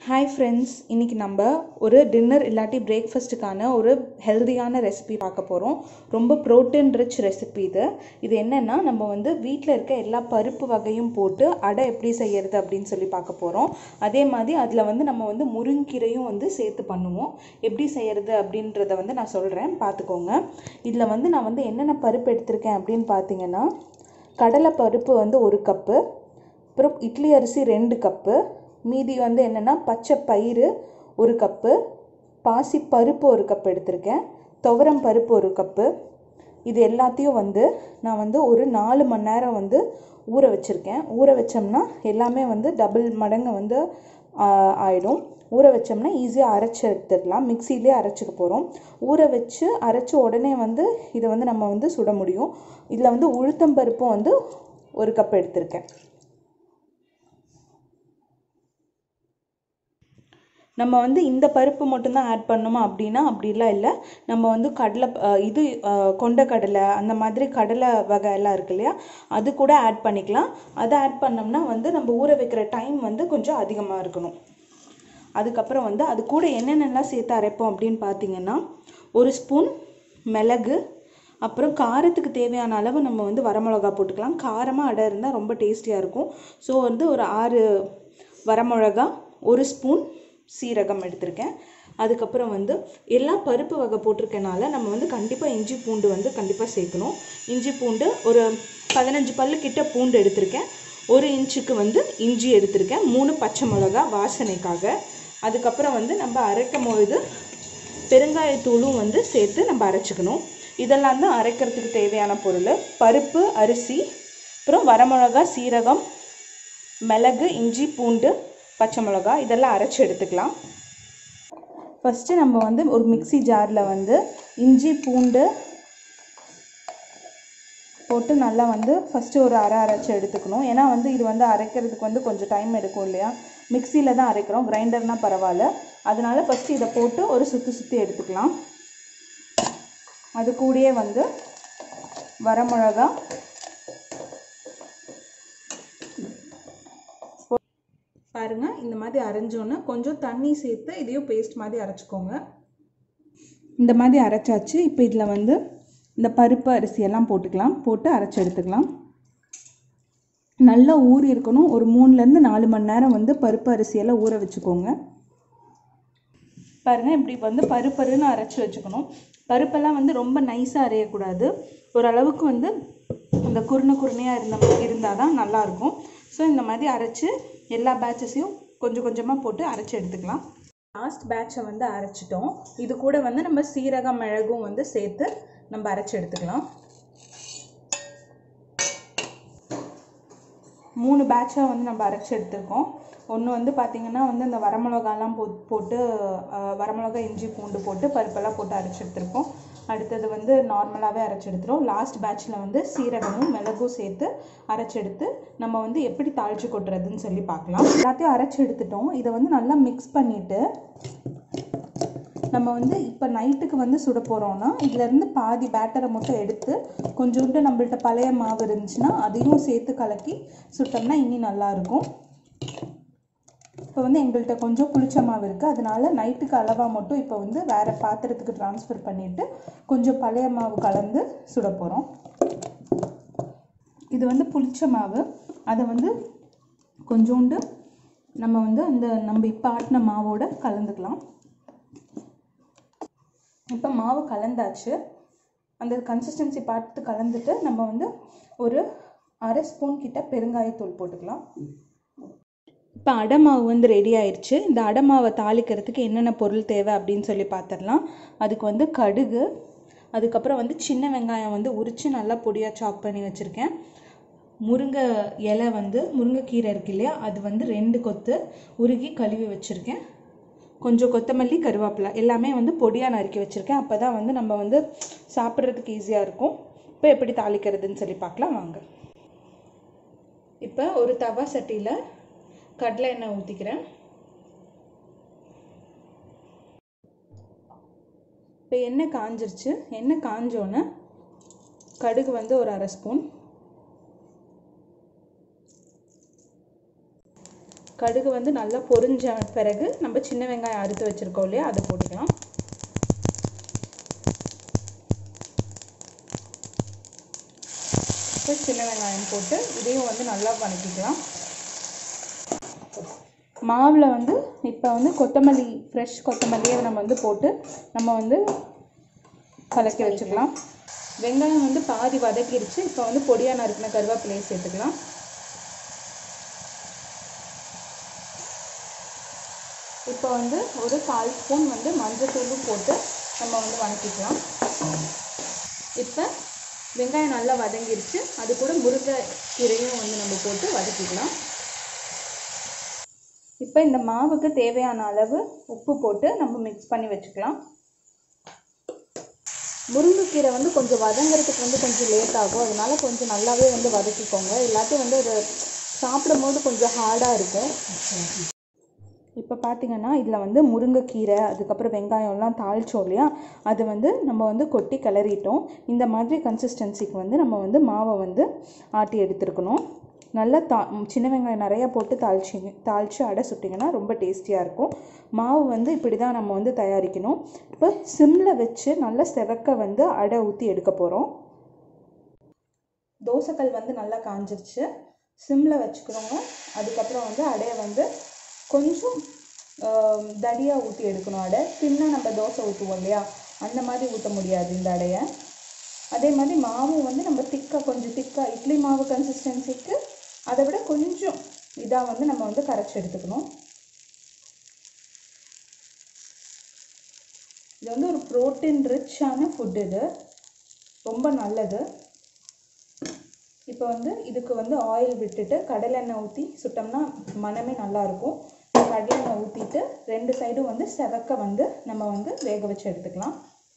hi friends இன்றைக்கி நம்ம ஒரு டின்னர் இல்லாட்டி பிரேக்ஃபாஸ்ட்டுக்கான ஒரு ஹெல்தியான ரெசிபி பார்க்க போகிறோம் ரொம்ப ப்ரோட்டீன் ரிச் ரெசிபி இது இது என்னென்னா நம்ம வந்து வீட்டில் இருக்க எல்லா பருப்பு வகையும் போட்டு அடை எப்படி செய்யறது அப்படின்னு சொல்லி பார்க்க போகிறோம் அதே மாதிரி அதில் வந்து நம்ம வந்து முருங்கீரையும் வந்து சேர்த்து பண்ணுவோம் எப்படி செய்யறது அப்படின்றத வந்து நான் சொல்கிறேன் பார்த்துக்கோங்க இதில் வந்து நான் வந்து என்னென்ன பருப்பு எடுத்திருக்கேன் அப்படின்னு பார்த்தீங்கன்னா கடலை பருப்பு வந்து ஒரு கப்பு அப்புறம் இட்லி அரிசி ரெண்டு கப்பு மீதி வந்து என்னென்னா பச்சை பயிறு ஒரு கப்பு பாசி பருப்பு ஒரு கப் எடுத்திருக்கேன் துவரம் பருப்பு ஒரு கப்பு இது எல்லாத்தையும் வந்து நான் வந்து ஒரு நாலு மணி நேரம் வந்து ஊற வச்சுருக்கேன் ஊற வச்சோம்னா எல்லாமே வந்து டபுள் மடங்கு வந்து ஆயிடும் ஊற வச்சோம்னா ஈஸியாக அரைச்சி எடுத்துடலாம் மிக்சிலே அரைச்சிக்க போகிறோம் ஊற வச்சு அரைச்ச உடனே வந்து இதை வந்து நம்ம வந்து சுட முடியும் இதில் வந்து உளுத்தம்பருப்பும் வந்து ஒரு கப் எடுத்திருக்கேன் நம்ம வந்து இந்த பருப்பு மட்டும்தான் ஆட் பண்ணணுமா அப்படின்னா அப்படிலாம் இல்லை நம்ம வந்து கடலை இது கொண்ட கடலை அந்த மாதிரி கடலை வகை எல்லாம் இருக்கு இல்லையா அது கூட ஆட் பண்ணிக்கலாம் அதை ஆட் பண்ணோம்னா வந்து நம்ம ஊற வைக்கிற டைம் வந்து கொஞ்சம் அதிகமாக இருக்கணும் அதுக்கப்புறம் வந்து அது கூட என்னென்னலாம் சேர்த்து அரைப்போம் அப்படின்னு பார்த்தீங்கன்னா ஒரு ஸ்பூன் மிளகு அப்புறம் காரத்துக்கு தேவையான அளவு நம்ம வந்து வரமிளகா போட்டுக்கலாம் காரமாக அடை இருந்தால் ரொம்ப டேஸ்டியாக இருக்கும் ஸோ வந்து ஒரு ஆறு வரமிளகா ஒரு ஸ்பூன் சீரகம் எடுத்திருக்கேன் அதுக்கப்புறம் வந்து எல்லா பருப்பு வகை போட்டிருக்கனால நம்ம வந்து கண்டிப்பாக இஞ்சி பூண்டு வந்து கண்டிப்பாக சேர்க்கணும் இஞ்சி பூண்டு ஒரு பதினஞ்சு பல்லு கிட்ட பூண்டு எடுத்திருக்கேன் ஒரு இன்ச்சுக்கு வந்து இஞ்சி எடுத்திருக்கேன் மூணு பச்சை மிளகா வாசனைக்காக அதுக்கப்புறம் வந்து நம்ம அரைக்கும் பொழுது பெருங்காயத்தூளும் வந்து சேர்த்து நம்ம அரைச்சிக்கணும் இதெல்லாம் தான் அரைக்கிறதுக்கு தேவையான பொருள் பருப்பு அரிசி அப்புறம் வரமிளகா சீரகம் மிளகு இஞ்சி பூண்டு பச்சை மிளகா இதெல்லாம் அரைச்சி எடுத்துக்கலாம் ஃபஸ்ட்டு நம்ம வந்து ஒரு மிக்சி ஜாரில் வந்து இஞ்சி பூண்டு போட்டு நல்லா வந்து ஃபஸ்ட்டு ஒரு அரை அரைச்சி எடுத்துக்கணும் ஏன்னா வந்து இது வந்து அரைக்கிறதுக்கு வந்து கொஞ்சம் டைம் எடுக்கும் இல்லையா மிக்சியில் தான் அரைக்கிறோம் கிரைண்டர்னால் பரவாயில்ல அதனால ஃபஸ்ட்டு இதை போட்டு ஒரு சுற்றி சுற்றி எடுத்துக்கலாம் அது கூடயே வந்து வரமிளகா பாருங்கள் இந்த மாதிரி அரைஞ்சோன்னே கொஞ்சம் தண்ணி சேர்த்து இதையும் பேஸ்ட் மாதிரி அரைச்சிக்கோங்க இந்த மாதிரி அரைச்சாச்சு இப்போ இதில் வந்து இந்த பருப்பு அரிசியெல்லாம் போட்டுக்கலாம் போட்டு அரைச்சி எடுத்துக்கலாம் நல்லா ஊறி இருக்கணும் ஒரு மூணுலேருந்து நாலு மணி நேரம் வந்து பருப்பு அரிசியெல்லாம் ஊற வச்சுக்கோங்க பாருங்கள் இப்படி வந்து பருப்பருன்னு அரைச்சி வச்சுக்கணும் பருப்பெல்லாம் வந்து ரொம்ப நைஸாக அரையக்கூடாது ஓரளவுக்கு வந்து இந்த குருணை குருணையாக இருந்த இருந்தால் தான் நல்லாயிருக்கும் ஸோ இந்த மாதிரி அரைச்சி எல்லா பேட்சஸையும் கொஞ்சம் கொஞ்சமாக போட்டு அரைச்சி எடுத்துக்கலாம் லாஸ்ட் பேட்சை வந்து அரைச்சிட்டோம் இது கூட வந்து நம்ம சீரகம் மிளகும் வந்து சேர்த்து நம்ம அரைச்சி எடுத்துக்கலாம் மூணு பேட்சாக வந்து நம்ம அரைச்சி எடுத்திருக்கோம் ஒன்று வந்து பார்த்திங்கன்னா வந்து இந்த வரமிளகாலாம் போ போட்டு வரமிளகா இஞ்சி பூண்டு போட்டு பருப்பெல்லாம் போட்டு அரைச்சி எடுத்திருக்கோம் அடுத்தது வந்து நார்மலாகவே அரைச்சி எடுத்துரும் லாஸ்ட் பேட்சில் வந்து சீரகமும் மிளகும் சேர்த்து அரைச்சி எடுத்து நம்ம வந்து எப்படி தாளித்து கொட்டுறதுன்னு சொல்லி பார்க்கலாம் எல்லாத்தையும் அரைச்சி எடுத்துட்டோம் இதை வந்து நல்லா மிக்ஸ் பண்ணிவிட்டு நம்ம வந்து இப்போ நைட்டுக்கு வந்து சுட போகிறோன்னா இதுலேருந்து பாதி பேட்டரை மட்டும் எடுத்து கொஞ்சோண்டு நம்மள்ட்ட பழைய மாவு இருந்துச்சுன்னா அதையும் சேர்த்து கலக்கி சுட்டோம்னா இனி நல்லாயிருக்கும் இப்போ வந்து எங்கள்கிட்ட கொஞ்சம் புளிச்ச மாவு இருக்குது அதனால நைட்டுக்கு அளவாக மட்டும் இப்போ வந்து வேறு பாத்திரத்துக்கு ட்ரான்ஸ்ஃபர் பண்ணிவிட்டு கொஞ்சம் பழைய மாவு கலந்து சுட போகிறோம் இது வந்து புளிச்ச மாவு அதை வந்து கொஞ்சோண்டு நம்ம வந்து அந்த நம்ம இப்போ ஆட்டின மாவோட கலந்துக்கலாம் இப்போ மாவு கலந்தாச்சு அந்த கன்சிஸ்டன்சி பார்த்து கலந்துட்டு நம்ம வந்து ஒரு அரை ஸ்பூன் கிட்ட பெருங்காயத்தூள் போட்டுக்கலாம் இப்போ அடை மாவு வந்து ரெடி ஆயிடுச்சு இந்த அடை மாவை தாளிக்கிறதுக்கு என்னென்ன பொருள் தேவை அப்படின்னு சொல்லி பார்த்துடலாம் அதுக்கு வந்து கடுகு அதுக்கப்புறம் வந்து சின்ன வெங்காயம் வந்து உரித்து நல்லா பொடியாக சாப் பண்ணி வச்சுருக்கேன் முருங்கை இலை வந்து முருங்கைக்கீரை இருக்கு இல்லையா அது வந்து ரெண்டு கொத்து உருகி கழுவி வச்சுருக்கேன் கொஞ்சம் கொத்தமல்லி கருவேப்பிலை எல்லாமே வந்து பொடியாக நறுக்கி வச்சுருக்கேன் அப்போ தான் வந்து நம்ம வந்து சாப்பிட்றதுக்கு ஈஸியாக இருக்கும் இப்போ எப்படி தாளிக்கிறதுன்னு சொல்லி பார்க்கலாம் வாங்க இப்போ ஒரு தவா சட்டியில் கடலை எண்ணெய் ஊற்றிக்கிறேன் இப்போ எண்ணெய் காஞ்சிருச்சு எண்ணெய் காஞ்சோன்னே கடுகு வந்து ஒரு அரை ஸ்பூன் கடுகு வந்து நல்லா பொரிஞ்ச பிறகு நம்ம சின்ன வெங்காயம் அறுத்து வச்சுருக்கோம் இல்லையா அதை போட்டுக்கலாம் இப்போ சின்ன வெங்காயம் போட்டு இதையும் வந்து நல்லா வதக்கிக்கலாம் மாவில் வந்து இப்போ வந்து கொத்தமல்லி ஃப்ரெஷ் கொத்தமல்லியை நம்ம வந்து போட்டு நம்ம வந்து கலக்கி வச்சுக்கலாம் வெங்காயம் வந்து பாதி வதக்கிடுச்சு இப்போ வந்து பொடியாக நறுக்கின கருவேப்பிலையை சேர்த்துக்கலாம் இப்போ வந்து ஒரு கால் ஸ்பூன் வந்து மஞ்சத்தூளும் போட்டு நம்ம வந்து வதக்கிக்கலாம் இப்போ வெங்காயம் நல்லா வதங்கிருச்சு அது கூட முருங்கை கீரையும் வந்து நம்ம போட்டு வதக்கிக்கலாம் இப்போ இந்த மாவுக்கு தேவையான அளவு உப்பு போட்டு நம்ம மிக்ஸ் பண்ணி வச்சுக்கலாம் முருங்கைக்கீரை வந்து கொஞ்சம் வதங்குறதுக்கு வந்து கொஞ்சம் லேட் ஆகும் அதனால கொஞ்சம் நல்லாவே வந்து வதக்கிக்கோங்க எல்லாத்தையும் வந்து அது சாப்பிடும்போது கொஞ்சம் ஹார்டாக இருக்கும் இப்போ பார்த்தீங்கன்னா இதில் வந்து முருங்கைக்கீரை அதுக்கப்புறம் வெங்காயம்லாம் தாளிச்சோம் இல்லையா அது வந்து நம்ம வந்து கொட்டி கிளறிட்டோம் இந்த மாதிரி கன்சிஸ்டன்சிக்கு வந்து நம்ம வந்து மாவை வந்து ஆட்டி எடுத்துருக்கணும் நல்லா தா சின்ன வெங்காயம் நிறையா போட்டு தாளிச்சிங்க தாளித்து அடை சுட்டிங்கன்னா ரொம்ப டேஸ்டியாக இருக்கும் மாவு வந்து இப்படி தான் நம்ம வந்து தயாரிக்கணும் இப்போ சிம்மில் வச்சு நல்லா செவக்க வந்து அடை ஊற்றி எடுக்க போகிறோம் தோசைக்கல் வந்து நல்லா காஞ்சிருச்சு சிம்மில் வச்சுக்கணுங்க அதுக்கப்புறம் வந்து அடையை வந்து கொஞ்சம் தடியாக ஊற்றி எடுக்கணும் அடை தின்னாக நம்ம தோசை ஊற்றுவோம் இல்லையா அந்த மாதிரி ஊற்ற முடியாது இந்த அடையை அதே மாதிரி மாவும் வந்து நம்ம திக்காக கொஞ்சம் திக்காக இட்லி மாவு கன்சிஸ்டன்சிக்கு அதை விட கொஞ்சம் இதாக வந்து நம்ம வந்து கரைச்சி எடுத்துக்கணும் இது வந்து ஒரு ப்ரோட்டீன் ரிச்சான ஃபுட் இது ரொம்ப நல்லது இப்போ வந்து இதுக்கு வந்து ஆயில் விட்டுட்டு கடலெண்ணெய் ஊற்றி சுட்டோம்னா மனமே நல்லாயிருக்கும் கடலெண்ணெய் ஊற்றிட்டு ரெண்டு சைடும் வந்து செவக்க வந்து நம்ம வந்து வேக வச்சு எடுத்துக்கலாம்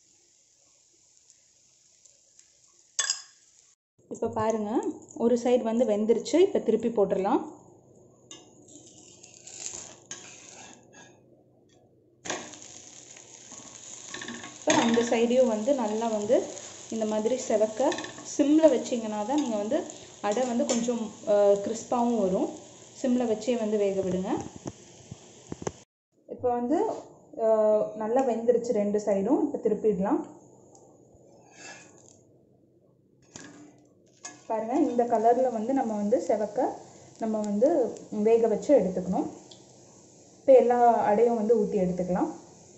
இப்போ பாருங்கள் ஒரு சைடு வந்து வெந்துருச்சு இப்போ திருப்பி போட்டுடலாம் இப்போ அந்த சைடையும் வந்து நல்லா வந்து இந்த மாதிரி செவக்க சிம்மில் வச்சிங்கன்னா தான் நீங்கள் வந்து அடை வந்து கொஞ்சம் கிறிஸ்பாகவும் வரும் சிம்மில் வச்சே வந்து வேக விடுங்க இப்போ வந்து நல்லா வெந்துருச்சு ரெண்டு சைடும் இப்போ திருப்பிடலாம் பாருங்கள் இந்த கலரில் வந்து நம்ம வந்து செவக்க நம்ம வந்து வேக வச்சு எடுத்துக்கணும் இப்போ எல்லா அடையும் வந்து ஊற்றி எடுத்துக்கலாம்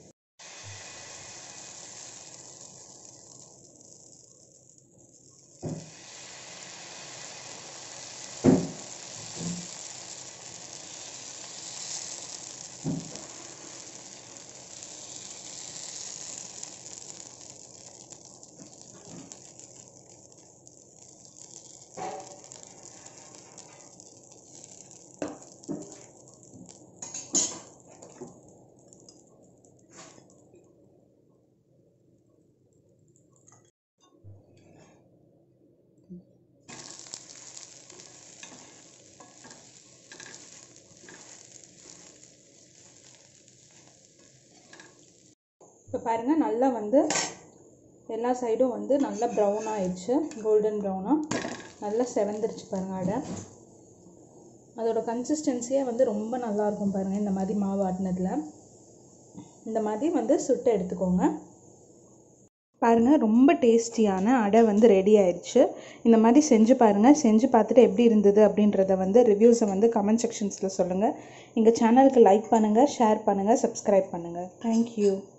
இப்போ பாருங்கள் நல்லா வந்து எல்லா சைடும் வந்து நல்லா ப்ரௌன் ஆயிடுச்சு கோல்டன் ப்ரௌனாக நல்லா செவந்துருச்சு பாருங்கள் அடை அதோட கன்சிஸ்டன்சியே வந்து ரொம்ப நல்லாயிருக்கும் பாருங்கள் இந்த மாதிரி மாவு ஆட்டினதில் இந்த மாதிரி வந்து சுட்டு எடுத்துக்கோங்க பாருங்கள் ரொம்ப டேஸ்டியான அடை வந்து ரெடி ஆயிடுச்சு இந்த மாதிரி செஞ்சு பாருங்கள் செஞ்சு பார்த்துட்டு எப்படி இருந்தது அப்படின்றத வந்து ரிவ்யூஸை வந்து கமெண்ட் செக்ஷன்ஸில் சொல்லுங்கள் எங்கள் சேனலுக்கு லைக் பண்ணுங்கள் ஷேர் பண்ணுங்கள் சப்ஸ்கிரைப் பண்ணுங்கள் தேங்க்யூ